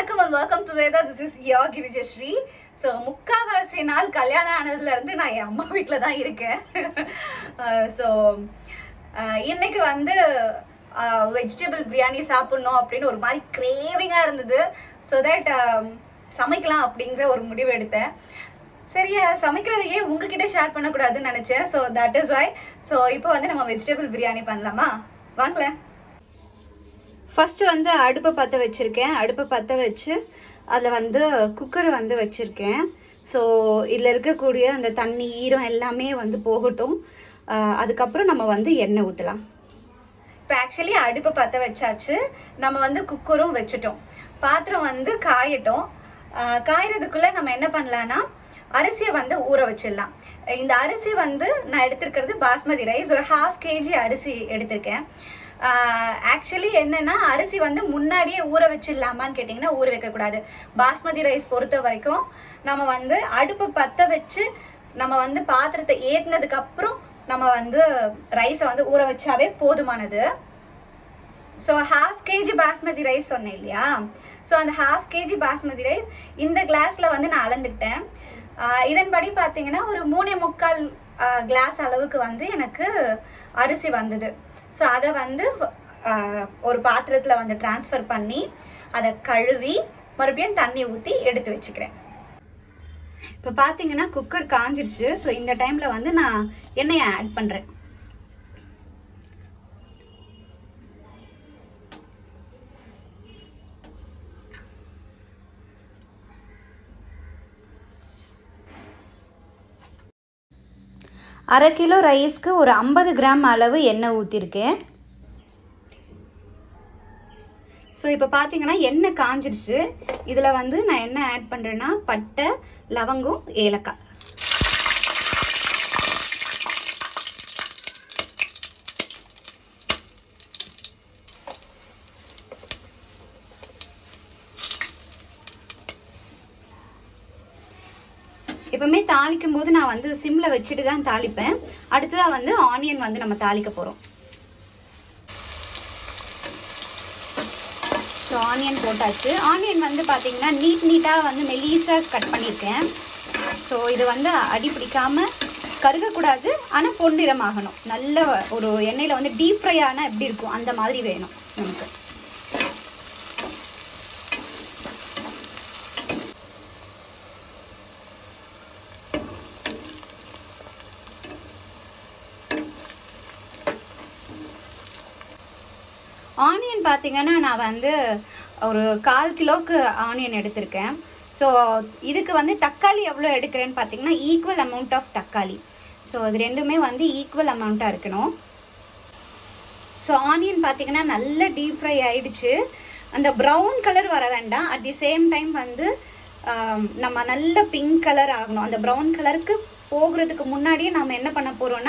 வணக்கம் and welcome to Veda this is your Girijashree so முக்காவாசி நாள் கல்யாணம் ஆனதுல இருந்து நான் என் அம்மா வீட்டில் தான் இருக்கேன் ஸோ இன்னைக்கு வந்து வெஜிடபிள் பிரியாணி சாப்பிடணும் அப்படின்னு ஒரு மாதிரி கிரேவிங்கா இருந்தது ஸோ தட் சமைக்கலாம் அப்படிங்கிற ஒரு முடிவு எடுத்தேன் சரியா சமைக்கிறதையே உங்ககிட்ட ஷேர் பண்ணக்கூடாதுன்னு நினைச்சேன் so that is why so இப்போ வந்து நம்ம வெஜிடபிள் பிரியாணி பண்ணலாமா வாங்கலேன் ஃபர்ஸ்ட் வந்து அடுப்பை பற்ற வச்சிருக்கேன் அடுப்பை பற்ற வச்சு அதில் வந்து குக்கர் வந்து வச்சிருக்கேன் ஸோ இதில் இருக்கக்கூடிய அந்த தண்ணி ஈரம் எல்லாமே வந்து போகட்டும் ஆஹ் அதுக்கப்புறம் நம்ம வந்து எண்ணெய் ஊற்றலாம் இப்போ ஆக்சுவலி அடுப்பை பற்ற வச்சாச்சு நம்ம வந்து குக்கரும் வச்சுட்டோம் பாத்திரம் வந்து காயட்டும் ஆஹ் காயறதுக்குள்ள நம்ம என்ன பண்ணலாம்னா அரிசியை வந்து ஊற வச்சிடலாம் இந்த அரிசி வந்து நான் எடுத்திருக்கிறது பாஸ்மதி ரைஸ் ஒரு ஹாஃப் கேஜி அரிசி எடுத்திருக்கேன் ஆக்சுவலி என்னன்னா அரிசி வந்து முன்னாடியே ஊற வச்சிடலாமான்னு கேட்டிங்கன்னா ஊற வைக்க கூடாது பாஸ்மதி ரைஸ் பொறுத்த வரைக்கும் நம்ம வந்து அடுப்பு பத்த வச்சு நம்ம வந்து பாத்திரத்தை ஏத்துனதுக்கு அப்புறம் நம்ம வந்து ரைஸை வந்து ஊற வச்சாவே போதுமானது so half KG basmati rice சொன்னேன் இல்லையா ஸோ அந்த ஹாஃப் கேஜி பாஸ்மதி ரைஸ் இந்த கிளாஸ்ல வந்து நான் அளந்துக்கிட்டேன் ஆஹ் இதன்படி பார்த்தீங்கன்னா ஒரு மூணே முக்கால் கிளாஸ் அளவுக்கு வந்து எனக்கு அரிசி வந்தது ஸோ அதை வந்து ஆஹ் ஒரு பாத்திரத்துல வந்து டிரான்ஸ்ஃபர் பண்ணி அதை கழுவி மறுபடியும் தண்ணி ஊற்றி எடுத்து வச்சுக்கிறேன் இப்போ பார்த்தீங்கன்னா குக்கர் காஞ்சிருச்சு ஸோ இந்த டைம்ல வந்து நான் எண்ணெயை ஆட் பண்றேன் அரை கிலோ ரைஸ்க்கு ஒரு ஐம்பது கிராம் அளவு எண்ணெய் ஊற்றிருக்கேன் ஸோ இப்போ பார்த்தீங்கன்னா எண்ணெய் காஞ்சிருச்சு இதில் வந்து நான் என்ன ஆட் பண்ணுறேன்னா பட்டை லவங்கம் ஏலக்காய் எப்பவுமே தாளிக்கும் போது நான் வந்து சிம்ல வச்சுட்டு தான் தாளிப்பேன் அடுத்ததா வந்து ஆனியன் வந்து நம்ம தாளிக்க போறோம் ஸோ ஆனியன் போட்டாச்சு ஆனியன் வந்து பார்த்தீங்கன்னா நீட் நீட்டாக வந்து மெலீஸாக கட் பண்ணியிருக்கேன் ஸோ இது வந்து அடி பிடிக்காம கருகக்கூடாது ஆனால் பொன்னிறம் ஆகணும் நல்ல ஒரு எண்ணெயில் வந்து டீப் ஃப்ரை ஆனால் எப்படி இருக்கும் அந்த மாதிரி வேணும் நமக்கு ஆனியன் பார்த்தீங்கன்னா நான் வந்து ஒரு கால் கிலோக்கு ஆனியன் எடுத்திருக்கேன் ஸோ இதுக்கு வந்து தக்காளி எவ்வளோ எடுக்கிறேன்னு பார்த்தீங்கன்னா ஈக்குவல் அமௌண்ட் ஆஃப் தக்காளி ஸோ அது ரெண்டுமே வந்து ஈக்குவல் அமௌண்ட்டாக இருக்கணும் ஸோ ஆனியன் பார்த்தீங்கன்னா நல்ல டீப் ஃப்ரை ஆயிடுச்சு அந்த ப்ரௌன் கலர் வர வேண்டாம் அட் தி சேம் டைம் வந்து ஆம், நம்ம நல்ல பிங்க் கலர் ஆகணும் அந்த ப்ரௌன் கலருக்கு போகிறதுக்கு முன்னாடியே நம்ம என்ன பண்ண போறோம்னா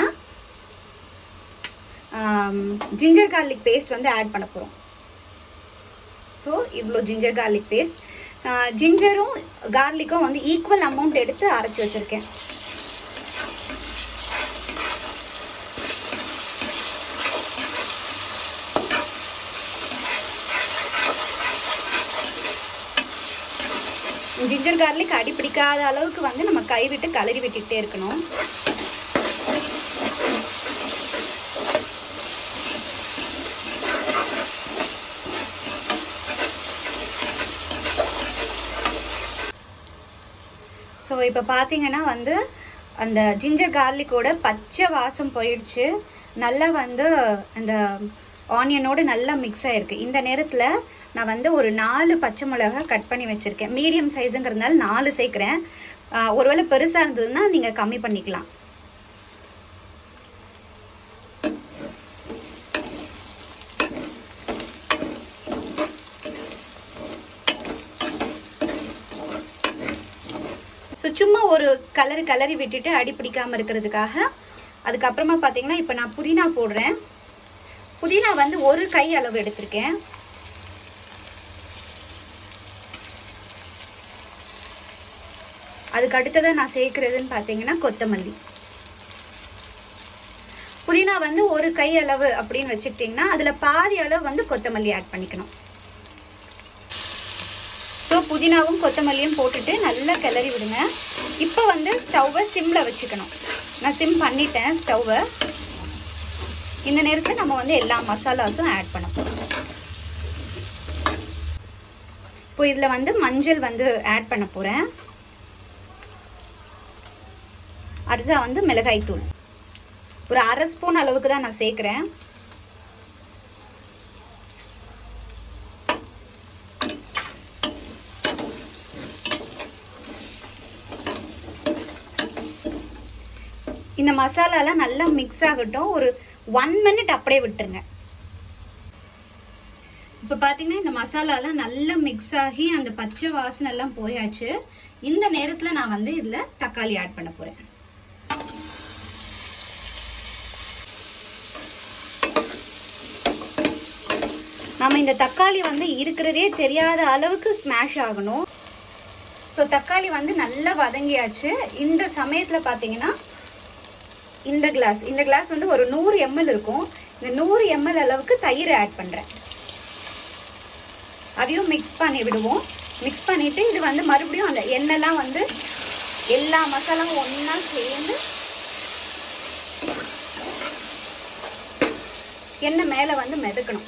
ஜிஞ்சர் garlic பேஸ்ட் வந்து ஆட் பண்ண போகிறோம் ஸோ இவ்வளோ ஜிஞ்சர் garlic பேஸ்ட் ஜிஞ்சரும் கார்லிக்கும் வந்து ஈக்குவல் அமௌண்ட் எடுத்து அரைச்சி வச்சிருக்கேன் ஜிஞ்சர் garlic அடி பிடிக்காத அளவுக்கு வந்து நம்ம கைவிட்டு கலரி விட்டுட்டே இருக்கணும் ஸோ இப்போ பார்த்தீங்கன்னா வந்து அந்த ஜிஞ்சர் கார்லிக்கோட பச்சை வாசம் போயிடுச்சு நல்லா வந்து அந்த ஆனியனோட நல்லா மிக்ஸ் ஆயிருக்கு இந்த நேரத்தில் நான் வந்து ஒரு நாலு பச்சை மிளகாய் கட் பண்ணி வச்சிருக்கேன் மீடியம் சைஸுங்கிறதுனால நாலு சேர்க்குறேன் ஆஹ் ஒருவேளை பெருசாக இருந்ததுன்னா நீங்கள் கம்மி பண்ணிக்கலாம் ஸோ சும்மா ஒரு கலர் கலரி விட்டுட்டு அடி பிடிக்காம இருக்கிறதுக்காக அதுக்கப்புறமா பார்த்தீங்கன்னா இப்போ நான் புதினா போடுறேன் புதினா வந்து ஒரு கை அளவு எடுத்திருக்கேன் அதுக்கு அடுத்ததா நான் சேர்க்கிறதுன்னு பார்த்தீங்கன்னா கொத்தமல்லி புதினா வந்து ஒரு கை அளவு அப்படின்னு வச்சுக்கிட்டிங்கன்னா அதுல பாதி அளவு வந்து கொத்தமல்லி ஆட் பண்ணிக்கணும் ஸோ புதினாவும் கொத்தமல்லியும் போட்டுட்டு நல்லா கிளறி விடுங்க இப்போ வந்து ஸ்டவ்வை சிம்ல வச்சுக்கணும் நான் சிம் பண்ணிட்டேன் ஸ்டவ்வை இந்த நேரத்தில் நம்ம வந்து எல்லா மசாலாஸும் ஆட் பண்ண போறோம் இப்போ இதில் வந்து மஞ்சள் வந்து ஆட் பண்ண போறேன் அடுத்தா வந்து மிளகாய் தூள் ஒரு அரை ஸ்பூன் அளவுக்கு தான் நான் சேர்க்கிறேன் இந்த மசாலாலாம் நல்லா மிக்ஸ் ஆகட்டும் ஒரு ஒன் மினிட் அப்படியே விட்டுருங்க இப்ப பாத்தீங்கன்னா இந்த மசாலாலாம் நல்லா மிக்ஸ் ஆகி அந்த பச்சை வாசனை எல்லாம் போயாச்சு இந்த நேரத்துல நான் வந்து இதுல தக்காளி ஆட் பண்ண போறேன் நம்ம இந்த தக்காளி வந்து இருக்கிறதே தெரியாத அளவுக்கு ஸ்மாஷ் ஆகணும் ஸோ தக்காளி வந்து நல்லா வதங்கியாச்சு இந்த சமயத்துல பாத்தீங்கன்னா இந்த கிளாஸ் இந்த கிளாஸ் வந்து ஒரு நூறு எம்எல் இருக்கும் இந்த நூறு எம்எல் அளவுக்கு தயிர் ஆட் பண்றேன் அதையும் மிக்ஸ் பண்ணி விடுவோம் மிக்ஸ் பண்ணிட்டு இது வந்து மறுபடியும் அந்த எண்ணெய்லாம் வந்து எல்லா மசாலாவும் ஒண்ணா சேர்ந்து எண்ணெய் மேல வந்து மிதக்கணும்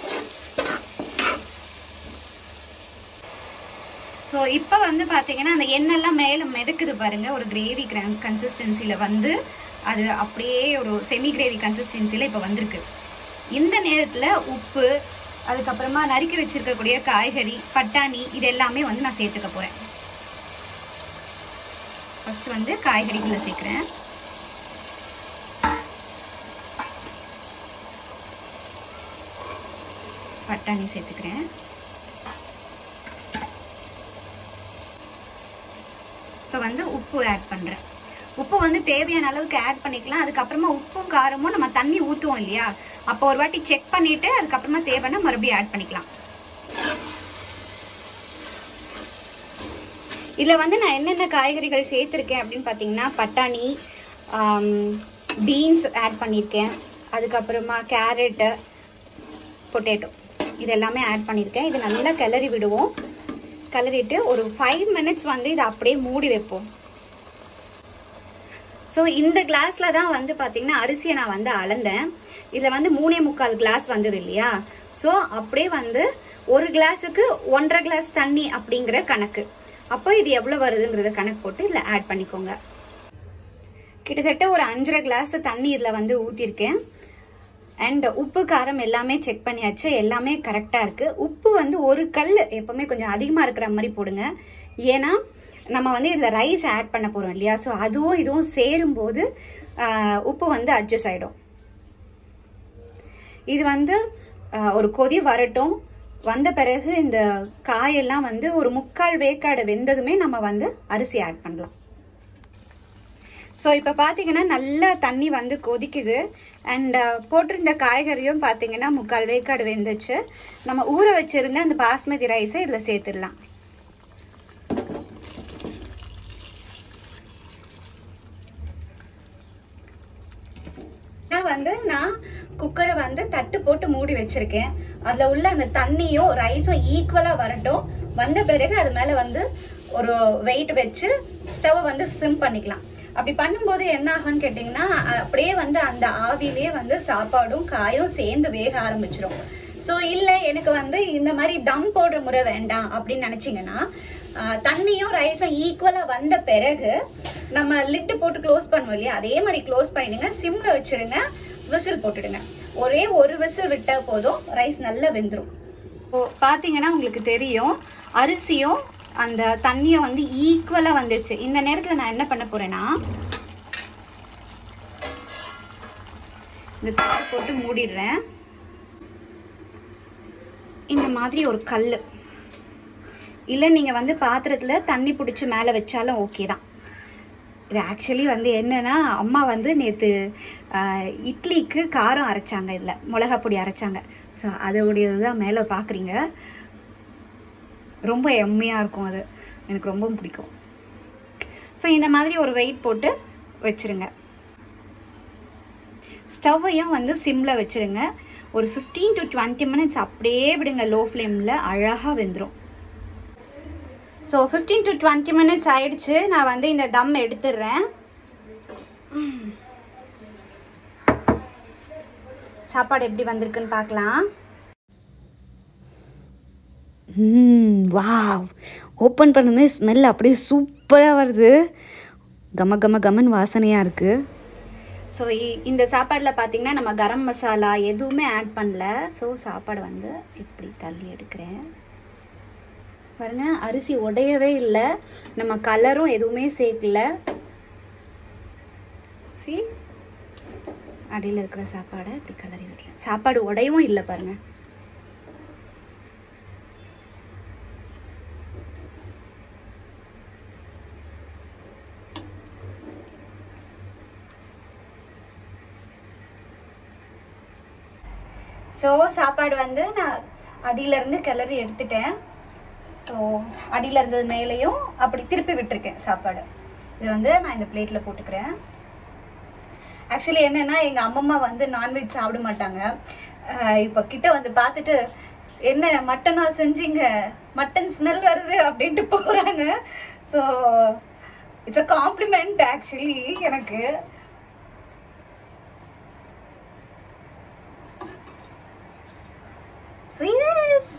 ஸோ இப்போ வந்து பார்த்தீங்கன்னா அந்த எண்ணெய்லாம் மேலே மிதக்குது பாருங்க ஒரு கிரேவி கன்சிஸ்டன்சியில் வந்து அது அப்படியே ஒரு செமி கிரேவி கன்சிஸ்டன்சியில் இப்போ வந்திருக்கு இந்த நேரத்தில் உப்பு அதுக்கப்புறமா நறுக்கி வச்சிருக்கக்கூடிய காய்கறி பட்டாணி இது எல்லாமே வந்து நான் சேர்த்துக்க போகிறேன் ஃபர்ஸ்ட் வந்து காய்கறிகளை சேர்க்குறேன் பட்டாணி சேர்த்துக்கிறேன் இப்போ வந்து உப்பு ஆட் பண்ணுறேன் உப்பு வந்து தேவையான அளவுக்கு ஆட் பண்ணிக்கலாம் அதுக்கப்புறமா உப்பும் காரமும் நம்ம தண்ணி ஊற்றுவோம் இல்லையா அப்போ ஒரு வாட்டி செக் பண்ணிட்டு அதுக்கப்புறமா தேவைன்னா மறுபடியும் ஆட் பண்ணிக்கலாம் இதில் வந்து நான் என்னென்ன காய்கறிகள் சேர்த்துருக்கேன் அப்படின்னு பார்த்தீங்கன்னா பட்டாணி பீன்ஸ் ஆட் பண்ணியிருக்கேன் அதுக்கப்புறமா கேரட்டு பொட்டேட்டோ இது எல்லாமே ஆட் பண்ணியிருக்கேன் இது நல்லா கிளறி விடுவோம் கிளறிட்டு ஒரு ஃபைவ் மினிட்ஸ் வந்து இதை அப்படியே மூடி வைப்போம் ஸோ இந்த கிளாஸில் தான் வந்து பார்த்தீங்கன்னா அரிசியை நான் வந்து அளந்தேன் இதில் வந்து மூணே முக்கால் கிளாஸ் வந்தது இல்லையா ஸோ அப்படியே வந்து ஒரு கிளாஸுக்கு ஒன்றரை கிளாஸ் தண்ணி அப்படிங்கிற கணக்கு அப்போ இது எவ்வளோ வருதுங்கிறத கணக்கு போட்டு இதில் ஆட் பண்ணிக்கோங்க கிட்டத்தட்ட ஒரு அஞ்சரை கிளாஸ் தண்ணி இதில் வந்து ஊற்றிருக்கேன் அண்ட் உப்பு காரம் எல்லாமே செக் பண்ணியாச்சு எல்லாமே கரெக்டாக இருக்குது உப்பு வந்து ஒரு கல் எப்பவுமே கொஞ்சம் அதிகமாக இருக்கிற மாதிரி போடுங்க ஏன்னா நம்ம வந்து இதில் ரைஸ் ஆட் பண்ண போகிறோம் இல்லையா ஸோ அதுவும் இதுவும் சேரும்போது ஆஹ், உப்பு வந்து அட்ஜஸ்ட் ஆகிடும் இது வந்து ஆஹ், ஒரு கொதி வரட்டும் வந்த பிறகு இந்த காயெல்லாம் வந்து ஒரு முக்கால் வேக்காடு வெந்ததுமே நம்ம வந்து அரிசி ஆட் பண்ணலாம் ஸோ இப்போ பார்த்தீங்கன்னா நல்லா தண்ணி வந்து கொதிக்குது அண்ட் போட்டிருந்த காய்கறியும் பார்த்தீங்கன்னா முக்கால் வேக்காடு வெந்துச்சு நம்ம ஊற வச்சிருந்த அந்த பாஸ்மதி ரைஸை இதில் சேர்த்துடலாம் நான் வந்து நான் குக்கரை வந்து தட்டு போட்டு மூடி வச்சிருக்கேன் அதுல உள்ள அந்த தண்ணியும் ரைஸும் ஈக்குவலா வரட்டும் வந்த பிறகு அது மேல வந்து ஒரு வெயிட் வச்சு ஸ்டவ் வந்து சிம் பண்ணிக்கலாம் அப்படி பண்ணும்போது என்ன ஆகும்னு கேட்டிங்கன்னா அ- அப்படியே வந்து அந்த ஆவிலேயே வந்து சாப்பாடும் காயும் சேர்ந்து வேக ஆரம்பிச்சிடும் ஸோ இல்லை எனக்கு வந்து இந்த மாதிரி தம் போடுற முறை வேண்டாம் அப்படின்னு நினைச்சீங்கன்னா ஆஹ், தண்ணியும் ரைஸும் ஈக்குவலா வந்த பிறகு நம்ம லிட்டு போட்டு க்ளோஸ் பண்ணுவோம் இல்லையா அதே மாதிரி க்ளோஸ் பண்ணிடுங்க சிம்ல வச்சிருங்க விசில் போட்டுடுங்க ஒரே ஒரு விசில் விட்டா போதும் ரைஸ் நல்லா வெந்துரும் இப்போ பாத்தீங்கன்னா உங்களுக்கு தெரியும் அரிசியும் அந்த தண்ணியும் வந்து ஈக்குவலா வந்துருச்சு இந்த நேரத்துல நான் என்ன பண்ண போறேன்னா இந்த தட்டு போட்டு மூடிடுறேன் இந்த மாதிரி ஒரு கல் இல்ல நீங்க வந்து பாத்திரத்துல தண்ணி பிடிச்சி மேல வச்சாலும் ஓகே தான் இது ஆக்சுவலி வந்து என்னன்னா அம்மா வந்து நேத்து ஆஹ், இட்லிக்கு காரம் அரைச்சாங்க இதுல மிளகாய் பொடி அரைச்சாங்க ஸோ அதோடையது தான் மேல பாக்குறீங்க ரொம்ப எம்மையா இருக்கும் அது எனக்கு ரொம்ப பிடிக்கும் ஸோ இந்த மாதிரி ஒரு வெயிட் போட்டு வச்சிருங்க ஸ்டவ்வையும் வந்து சிம்ல வச்சிருங்க ஒரு 15 டு டுவெண்ட்டி மினிட்ஸ் அப்படியே விடுங்க லோ ஃப்ளேம்ல அழகா வெந்துரும் so fifteen to twenty minutes ஆயிடுச்சு நான் வந்து இந்த தம் எடுத்துடுறேன் ம். சாப்பாடு எப்படி வந்திருக்குன்னு பார்க்கலாம் வாவ் ஓப்பன் பண்ணது ஸ்மெல் அப்படியே சூப்பராக வருது கம கம கமன் வாசனையாக இருக்குது ஸோ இந்த சாப்பாடில் பார்த்தீங்கன்னா நம்ம கரம் மசாலா எதுவுமே ஆட் பண்ணல ஸோ சாப்பாடு வந்து இப்படி தள்ளி எடுக்கிறேன் பாருங்க அரிசி உடையவே இல்லை நம்ம கலரும் எதுவுமே சேர்க்கல சி அடியில் இருக்கிற சாப்பாடை இப்படி கலரி விடுறேன் சாப்பாடு உடையவும் இல்லை பாருங்க ஸோ சாப்பாடு வந்து நான் அடியில இருந்து கிளறி எடுத்துட்டேன் ஸோ அடியில இருந்தது மேலேயும் அப்படி திருப்பி விட்டுருக்கேன் சாப்பாடு இது வந்து நான் இந்த பிளேட்ல போட்டுக்கிறேன் ஆக்சுவலி என்னன்னா எங்க அம்மம்மா வந்து நான்வெஜ் சாப்பிட மாட்டாங்க அஹ் இப்ப கிட்ட வந்து பார்த்துட்டு என்ன மட்டனா செஞ்சீங்க மட்டன் ஸ்மெல் வருது அப்படின்ட்டு போறாங்க so it's a compliment actually எனக்கு சீரியஸ்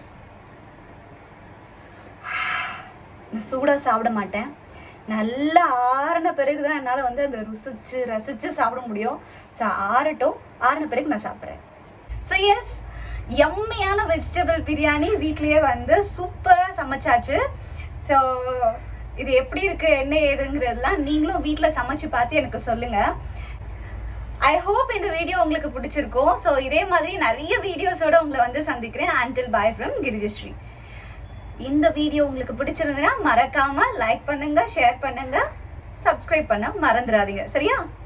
நான் சூடா சாப்பிட மாட்டேன் நல்லா ஆறின பிறகுதான் என்னால வந்து அந்த ருசிச்சு ரசிச்சு சாப்பிட முடியும் ஸோ ஆறட்டும் ஆறின பிறகு நான் சாப்பிட்றேன் ஸோ எஸ் எம்மையான வெஜிடபிள் பிரியாணி வீட்லயே வந்து சூப்பரா சமைச்சாச்சு ஸோ இது எப்படி இருக்கு என்ன ஏதுங்கிறதெல்லாம் நீங்களும் வீட்ல சமைச்சு பார்த்து எனக்கு சொல்லுங்க ஐ ஹோப் இந்த வீடியோ உங்களுக்கு பிடிச்சிருக்கும் ஸோ இதே மாதிரி நிறைய வீடியோஸோட உங்களை வந்து சந்திக்கிறேன் அண்டில் பாய் ஃப்ரம் கிரிஜஸ்ரீ இந்த வீடியோ உங்களுக்கு பிடிச்சிருந்ததுன்னா மறக்காம லைக் பண்ணுங்க ஷேர் பண்ணுங்க சப்ஸ்கிரைப் பண்ண மறந்துடாதீங்க சரியா